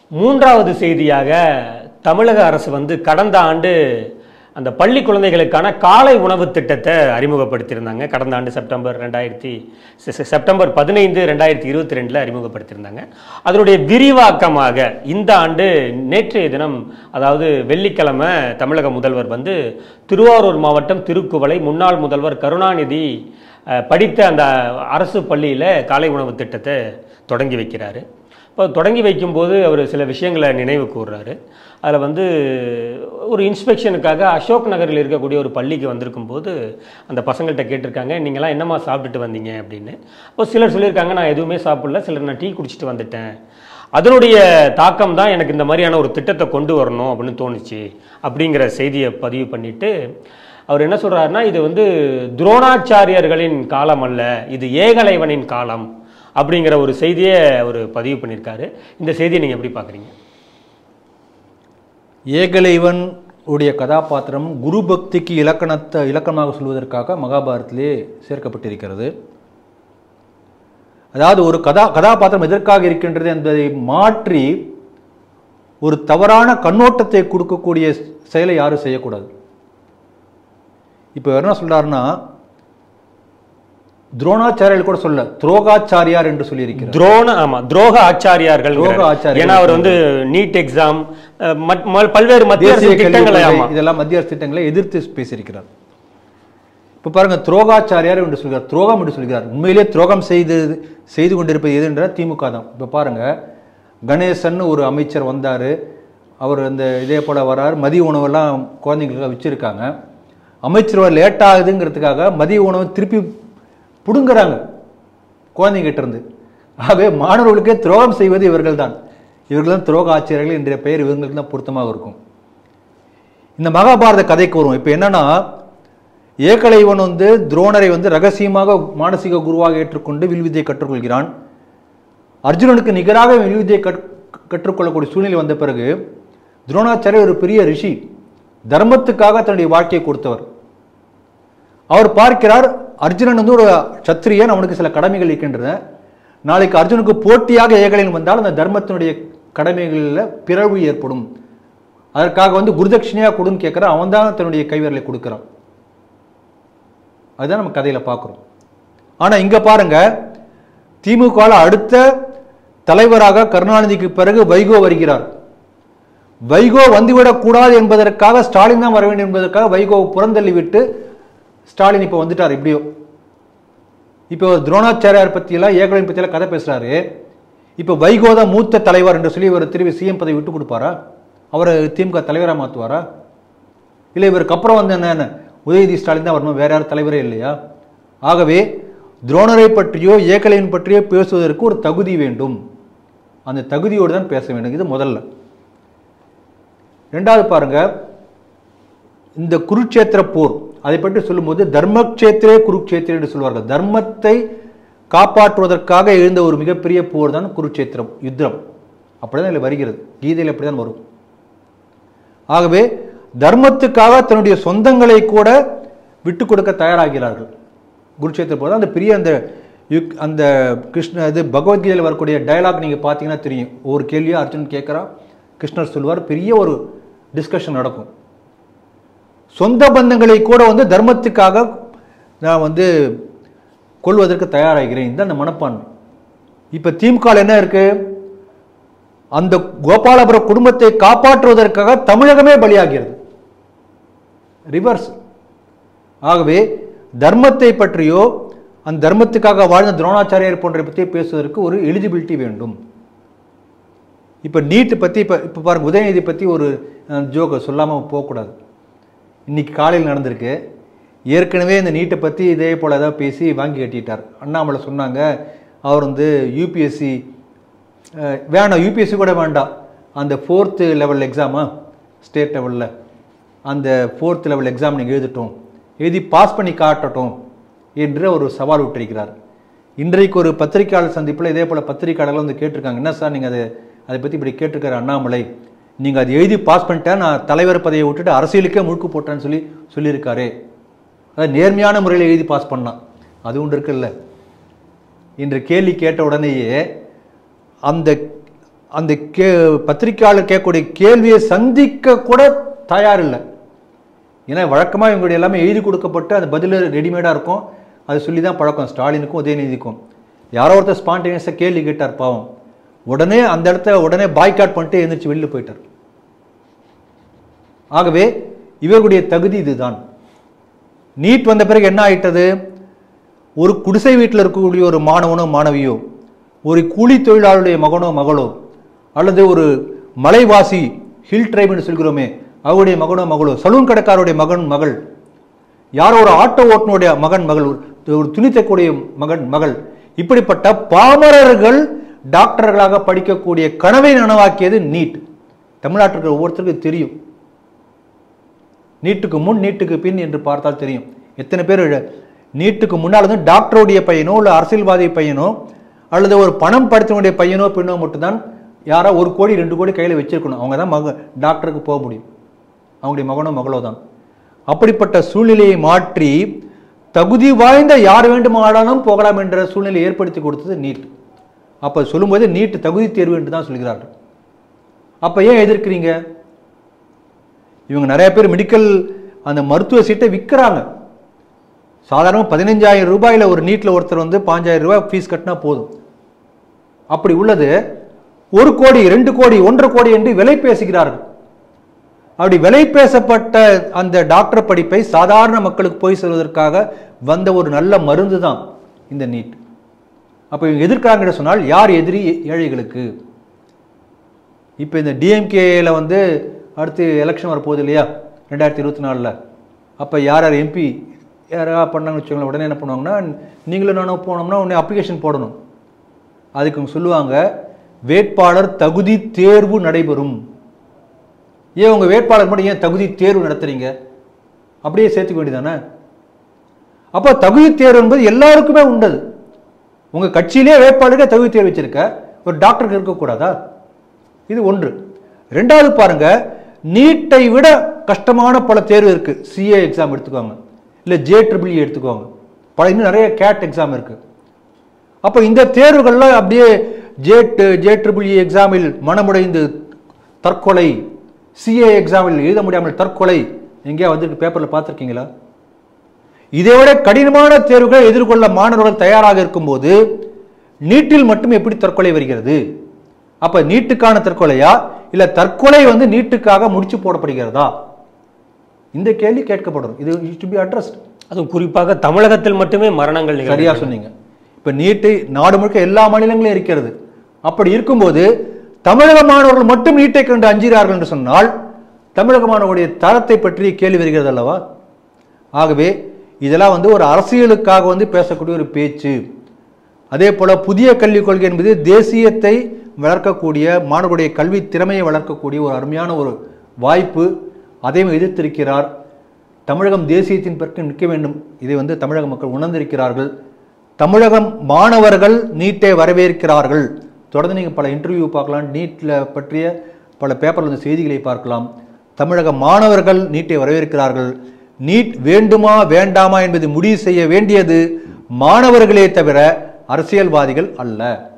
மூன்றாவது செய்தியாக தமிழக அரசு வந்து கடந்த ஆண்டு அந்த பள்ளி குழந்தைகளுக்கான காலை உணவு திட்டத்தை அறிமுகப்படுத்தியிருந்தாங்க கடந்த ஆண்டு செப்டம்பர் ரெண்டாயிரத்தி செ- செ- செப்டம்பர் பதினைந்து ரெண்டாயிரத்தி இருபத்தி ரெண்டில் அறிமுகப்படுத்தியிருந்தாங்க அதனுடைய விரிவாக்கமாக இந்த ஆண்டு நேற்றைய தினம் அதாவது வெள்ளிக்கிழமை தமிழக முதல்வர் வந்து திருவாரூர் மாவட்டம் திருக்குவளை முன்னாள் முதல்வர் கருணாநிதி அஹ், படித்த அந்த அரசு பள்ளியில் காலை உணவு திட்டத்தை தொடங்கி வைக்கிறாரு இப்போ தொடங்கி வைக்கும்போது அவர் சில விஷயங்களை நினைவு கூர்றாரு அதில் வந்து ஒரு இன்ஸ்பெக்ஷனுக்காக அசோக் நகரில் இருக்கக்கூடிய ஒரு பள்ளிக்கு வந்திருக்கும் போது அந்த பசங்கள்கிட்ட கேட்டிருக்காங்க நீங்களாம் என்னம்மா சாப்பிட்டுட்டு வந்தீங்க அப்படின்னு அப்போ சிலர் சொல்லியிருக்காங்க நான் எதுவுமே சாப்பிடல சிலர் நான் டீ குடிச்சிட்டு வந்துட்டேன் அதனுடைய தாக்கம் தான் எனக்கு இந்த மாதிரியான ஒரு திட்டத்தை கொண்டு வரணும் அப்படின்னு தோணுச்சு அப்படிங்கிற செய்தியை பதிவு பண்ணிட்டு அவர் என்ன சொல்றாருன்னா இது வந்து துரோணாச்சாரியர்களின் காலம் அல்ல இது ஏகலைவனின் காலம் அப்படிங்கிற ஒரு செய்தியை அவர் பதிவு பண்ணியிருக்காரு இந்த செய்தியை நீங்கள் எப்படி பார்க்குறீங்க ஏகலைவன் உடைய கதாபாத்திரம் குரு பக்திக்கு இலக்கணத்தை இலக்கணமாக சொல்வதற்காக மகாபாரத்திலே சேர்க்கப்பட்டிருக்கிறது அதாவது ஒரு கதா கதாபாத்திரம் எதற்காக இருக்கின்றது என்பதை மாற்றி ஒரு தவறான கண்ணோட்டத்தை கொடுக்கக்கூடிய செயலை யாரும் செய்யக்கூடாது இப்போ என்ன சொல்றாருன்னா துரோணாச்சாரியர்கள் கூட சொல்ல துரோகாச்சாரியார் என்று சொல்லியிருக்கிறார் துரோண ஆமா துரோக ஆச்சாரியார்கள் துரோக ஆச்சாரியார்கள். ஏன்னா அவர் வந்து நீட் எக்ஸாம் பல்வேறு மத்திய அரசு தேசிய கல்விக் திட்டங்களை கொள்கை, ஆமா இதெல்லாம் மத்திய அரசு திட்டங்களை எதிர்த்து பேசியிருக்கிறார் இப்போ பாருங்க துரோகாச்சாரியார் என்று சொல்கிறார் துரோகம் என்று சொல்கிறார் உண்மையிலே துரோகம் செய்து செய்து கொண்டிருப்பது எது என்ற திமுக தான் இப்போ பாருங்க கணேசன் ஒரு அமைச்சர் வந்தார் அவர் அந்த இதே போல வரார் மதிய உணவெல்லாம் குழந்தைங்களுக்கு வச்சிருக்காங்க அமைச்சர் வர லேட் ஆகுதுங்கிறதுக்காக மதிய உணவு திருப்பி பிடுங்குறாங்க குழந்தைங்கிட்ட இருந்து ஆகவே மாணவர்களுக்கே துரோகம் செய்வது இவர்கள் தான் இவர்கள் தான் துரோக ஆட்சியர்கள் என்ற பெயர் இவங்களுக்கு தான் பொருத்தமாக இருக்கும் இந்த மகாபாரத கதைக்கு வரும் இப்போ என்னன்னா ஏகலைவன் வந்து துரோணரை வந்து ரகசியமாக மானசீக குருவாக ஏற்றுக்கொண்டு வில்வித்தை கற்றுக்கொள்கிறான் அர்ஜுனனுக்கு நிகராக வில்வித்தை கற் கற்றுக்கொள்ளக்கூடிய சூழ்நிலை வந்த பிறகு துரோணாச்சாரியர் ஒரு பெரிய ரிஷி தர்மத்துக்காக தன்னுடைய வாழ்க்கையை கொடுத்தவர் அவர் பார்க்கிறார் அர்ஜுனன் வந்து ஒரு சத்திரியன் அவனுக்கு சில கடமைகள் இருக்கின்றன நாளைக்கு அர்ஜுனுக்கு போட்டியாக ஏகலைவன் வந்தால் அந்த தர்மத்தினுடைய கடமைகளில் பிறழ்வு ஏற்படும் அதற்காக வந்து குருதட்சிணையாக கொடுன்னு கேட்குறான் அவன் தான் தன்னுடைய கைவிரலை கொடுக்குறான் அதுதான் நம்ம கதையில பார்க்குறோம் ஆனா இங்க பாருங்க திமுகவில் அடுத்த தலைவராக கருணாநிதிக்கு பிறகு வைகோ வருகிறார் வைகோ வந்துவிடக் கூடாது என்பதற்காக ஸ்டாலின் தான் வர வேண்டும் என்பதற்காக வைகோவை புறந்தள்ளி விட்டு ஸ்டாலின் இப்போ வந்துட்டார் எப்படியோ இப்போ துரோணாச்சாரியார் பற்றியெல்லாம் ஏகலைவன் பற்றியெல்லாம் கதை பேசுறாரு இப்போ வைகோ தான் மூத்த தலைவர் என்று சொல்லி இவர் திரும்பி சிஎம் பதவி விட்டு கொடுப்பாரா அவரை திமுக தலைவராக மாற்றுவாரா இல்லை இவருக்கு அப்புறம் வந்து என்ன உதயநிதி ஸ்டாலின் தான் வரணும் வேற யாரும் தலைவரே இல்லையா ஆகவே துரோணரை பற்றியோ ஏகலைவன் பற்றியோ பேசுவதற்கு ஒரு தகுதி வேண்டும் அந்த தகுதியோடு தான் பேச வேண்டும் இது முதல்ல ரெண்டாவது பாருங்க இந்த குருட்சேத்திர போர் அதை பற்றி சொல்லும்போது தர்மக்ஷேத்திரே குருக்ஷேத்திரே என்று சொல்வார்கள் தர்மத்தை காப்பாற்றுவதற்காக எழுந்த ஒரு மிகப்பெரிய போர் தான் குருட்சேத்திரம் யுத்தம் அப்படிதான் இதில் வருகிறது கீதையில் அப்படிதான் வரும் ஆகவே தர்மத்துக்காக தன்னுடைய சொந்தங்களை கூட விட்டு கொடுக்க தயாராகிறார்கள் குருட்சேத்திர போது அந்த பெரிய அந்த யுக் அந்த கிருஷ்ண இது பகவத்கீதையில் வரக்கூடிய டயலாக் நீங்கள் பார்த்தீங்கன்னா தெரியும் ஒரு கேள்வியாக அர்ஜுன் கேட்குறான் கிருஷ்ணர் சொல்வார் பெரிய ஒரு டிஸ்கஷன் நடக்கும் சொந்த பந்தங்களை கூட வந்து தர்மத்துக்காக நான் வந்து கொள்வதற்கு தயாராகிறேன் இந்த அந்த மனப்பான்மை இப்போ திமுக என்ன இருக்கு அந்த கோபாலபுரம் குடும்பத்தை காப்பாற்றுவதற்காக தமிழகமே பலியாகிறது ரிவர்ஸ் ஆகவே தர்மத்தை பற்றியோ அந்த தர்மத்துக்காக வாழ்ந்த துரோணாச்சாரியார் போன்ற பற்றி பேசுவதற்கு ஒரு எலிஜிபிலிட்டி வேண்டும் இப்போ நீட் பற்றி இப்போ இப்போ பாருங்க உதயநிதி பற்றி ஒரு ஜோக்கை சொல்லாமல் போகக்கூடாது இன்னைக்கு காலையில் நடந்திருக்கு ஏற்கனவே இந்த நீட்டை பற்றி இதே போல் ஏதாவது பேசி வாங்கி கட்டிட்டார் அண்ணாமலை சொன்னாங்க அவர் வந்து யூபிஎஸ்சி வேணாம் யூபிஎஸ்சி கூட வேண்டாம் அந்த ஃபோர்த்து லெவல் எக்ஸாமா ஸ்டேட் லெவலில் அந்த ஃபோர்த் லெவல் எக்ஸாம் நீங்கள் எழுதட்டும் எழுதி பாஸ் பண்ணி காட்டட்டும் என்று ஒரு சவால் விட்டிருக்கிறார் இன்றைக்கு ஒரு பத்திரிகையாளர் சந்திப்பில் இதே போல் பத்திரிகையாளர்கள் வந்து கேட்டிருக்காங்க என்ன சார் நீங்கள் அதை அதை பற்றி இப்படி கேட்டிருக்காரு அண்ணாமலை நீங்கள் அதை எழுதி பாஸ் பண்ணிட்டேன் நான் தலைவர் பதவியை விட்டுட்டு அரசியலுக்கே முழுக்கு போட்டேன்னு சொல்லி சொல்லியிருக்காரு அதாவது நேர்மையான முறையில் எழுதி பாஸ் பண்ணான் அது ஒன்று இருக்குல்ல இன்று கேள்வி கேட்ட உடனேயே அந்த அந்த கே பத்திரிக்கையாளர் கேட்கக்கூடிய கேள்வியை சந்திக்க கூட தயார் இல்லை ஏன்னா வழக்கமாக இவங்களுடைய எல்லாமே எழுதி கொடுக்கப்பட்டு அந்த பதில் ரெடிமேடாக இருக்கும் அது சொல்லி தான் பழக்கம் ஸ்டாலினுக்கும் உதயநிதிக்கும் யாரோ ஒருத்தர் ஸ்பான்டேனியஸாக கேள்வி கேட்டார் பாவம் உடனே அந்த இடத்த உடனே பாய்காட் பண்ணிட்டு எழுந்திரிச்சு வெளியில் போயிட்டார் ஆகவே இவர்களுடைய தகுதி இதுதான் நீட் வந்த பிறகு என்ன ஆயிட்டது ஒரு குடிசை வீட்டில் இருக்கக்கூடிய ஒரு மாணவனோ மாணவியோ ஒரு கூலி தொழிலாளருடைய மகனோ மகளோ அல்லது ஒரு மலைவாசி ஹில் ட்ரைப்னு சொல்கிறோமே அவருடைய மகனோ மகளோ சலூன் கடைக்காரருடைய மகன் மகள் யாரோ ஒரு ஆட்டோ ஓட்டுனுடைய மகன் மகள் ஒரு- ஒரு துணி தைக்கக்கூடிய மகன் மகள் இப்படிப்பட்ட பாமரர்கள் டாக்டர்களாக படிக்கக்கூடிய கனவை நனவாக்கியது நீட் தமிழ்நாட்டிற்கு ஒவ்வொருத்தருக்கும் தெரியும் நீட்டுக்கு முன் நீட்டுக்கு பின் என்று பார்த்தால் தெரியும் எத்தனை பேர் இழ- நீட்டுக்கு முன்னால் வந்து டாக்டருடைய பையனோ இல்லை அரசியல்வாதி பையனோ அல்லது ஒரு பணம் படுத்தினுடைய பையனோ பெண்ணோ மட்டும்தான் யாரோ ஒரு கோடி ரெண்டு கோடி கையில் வச்சிருக்கணும் அவங்க தான் மக டாக்டருக்கு போக முடியும் அவங்களுடைய மகனோ மகளோ தான் அப்படிப்பட்ட சூழ்நிலையை மாற்றி தகுதி வாய்ந்த யார் வேண்டுமானாலும் போகலாம் என்ற சூழ்நிலையை ஏற்படுத்தி கொடுத்தது நீட் அப்போ சொல்லும்போது நீட் தகுதி தேர்வு என்று தான் சொல்கிறார்கள் அப்போ ஏன் எதிர்க்கிறீங்க இவங்க நிறைய பேர் மெடிக்கல் அந்த மருத்துவ சீட்டை விற்கிறாங்க சாதாரணமாக பதினஞ்சாயிரம் ரூபாயில் ஒரு நீட்டில் ஒருத்தர் வந்து பாஞ்சாயிரம் ரூபாய் ஃபீஸ் கட்டினா போதும் அப்படி உள்ளது ஒரு கோடி ரெண்டு கோடி ஒன்றரை கோடி என்று விலை பேசுகிறார்கள் அப்படி விலை பேசப்பட்ட அந்த டாக்டர் படிப்பை சாதாரண மக்களுக்கு போய் செல்வதற்காக வந்த ஒரு நல்ல மருந்து தான் இந்த நீட் அப்போ இவங்க எதிர்க்காங்க சொன்னால் யார் எதிரி ஏழைகளுக்கு இப்போ இந்த டிஎம்கேல வந்து அடுத்து எலெக்ஷன் வரப்போகுது இல்லையா ரெண்டாயிரத்தி இருபத்தி நாலில் அப்போ யார் யார் எம்பி யாரா பண்ணாங்கன்னு வச்சுக்கோங்களேன் உடனே என்ன பண்ணுவாங்கன்னா நீங்களும் நானும் போனோம்னா உடனே அப்ளிகேஷன் போடணும் அதுக்கு அவங்க சொல்லுவாங்க வேட்பாளர் தகுதி தேர்வு நடைபெறும் ஏன் உங்கள் வேட்பாளர் மட்டும் ஏன் தகுதி தேர்வு நடத்துறீங்க அப்படியே சேர்த்துக்க வேண்டியதானே அப்போ தகுதி தேர்வு என்பது எல்லாருக்குமே உண்டது உங்கள் கட்சியிலே வேட்பாளருக்கு தகுதி தேர்வு வச்சிருக்க ஒரு டாக்டருக்கு இருக்கக்கூடாதா இது ஒன்று ரெண்டாவது பாருங்க நீட்டை விட கஷ்டமான பல தேர்வு இருக்கு சிஏ எக்ஸாம் எடுத்துக்கோங்க இல்லை ஜே ட்ரிபிள் எடுத்துக்கோங்க பல இன்னும் நிறைய கேட் எக்ஸாம் இருக்கு அப்போ இந்த தேர்வுகள்லாம் அப்படியே ஜேட் ஜே ட்ரிபிள் எக்ஸாமில் மனமுடைந்து தற்கொலை சிஏ எக்ஸாமில் எழுத முடியாமல் தற்கொலை எங்கேயா வந்திருக்கு பேப்பரில் பார்த்துருக்கீங்களா இதை விட கடினமான தேர்வுகளை எதிர்கொள்ள மாணவர்கள் தயாராக இருக்கும்போது நீட்டில் மட்டும் எப்படி தற்கொலை வருகிறது அப்ப நீட்டுக்கான தற்கொலையா இல்ல தற்கொலை வந்து நீட்டுக்காக முடிச்சு போடப்படுகிறதா இந்த கேள்வி கேட்கப்படும் இது டு பி அட்ரஸ்ட் அதுவும் குறிப்பாக தமிழகத்தில் மட்டுமே மரணங்கள் நிகழ்ந்து சரியா சொன்னீங்க இப்ப நீட்டு நாடு முழுக்க எல்லா மாநிலங்களும் இருக்கிறது அப்படி இருக்கும்போது தமிழக மாணவர்கள் மட்டும் நீட்டை கண்டு அஞ்சுகிறார்கள் என்று சொன்னால் தமிழக மாணவர்களுடைய தரத்தை பற்றி கேள்வி வருகிறது அல்லவா ஆகவே இதெல்லாம் வந்து ஒரு அரசியலுக்காக வந்து பேசக்கூடிய ஒரு பேச்சு அதே போல புதிய கல்விக் கொள்கை என்பது தேசியத்தை வளர்க்கக்கூடிய மாணவர்களுடைய கல்வி திறமையை வளர்க்கக்கூடிய ஒரு அருமையான ஒரு வாய்ப்பு அதையும் எதிர்த்திருக்கிறார் தமிழகம் தேசியத்தின் பிறகு நிற்க வேண்டும் இதை வந்து தமிழக மக்கள் உணர்ந்திருக்கிறார்கள் தமிழகம் மாணவர்கள் நீட்டை வரவேற்கிறார்கள் தொடர்ந்து நீங்கள் பல இன்டர்வியூ பார்க்கலாம் நீட்டில் பற்றிய பல பேப்பரில் வந்து செய்திகளை பார்க்கலாம் தமிழக மாணவர்கள் நீட்டை வரவேற்கிறார்கள் நீட் வேண்டுமா வேண்டாமா என்பதை முடிவு செய்ய வேண்டியது மாணவர்களே தவிர அரசியல்வாதிகள் அல்ல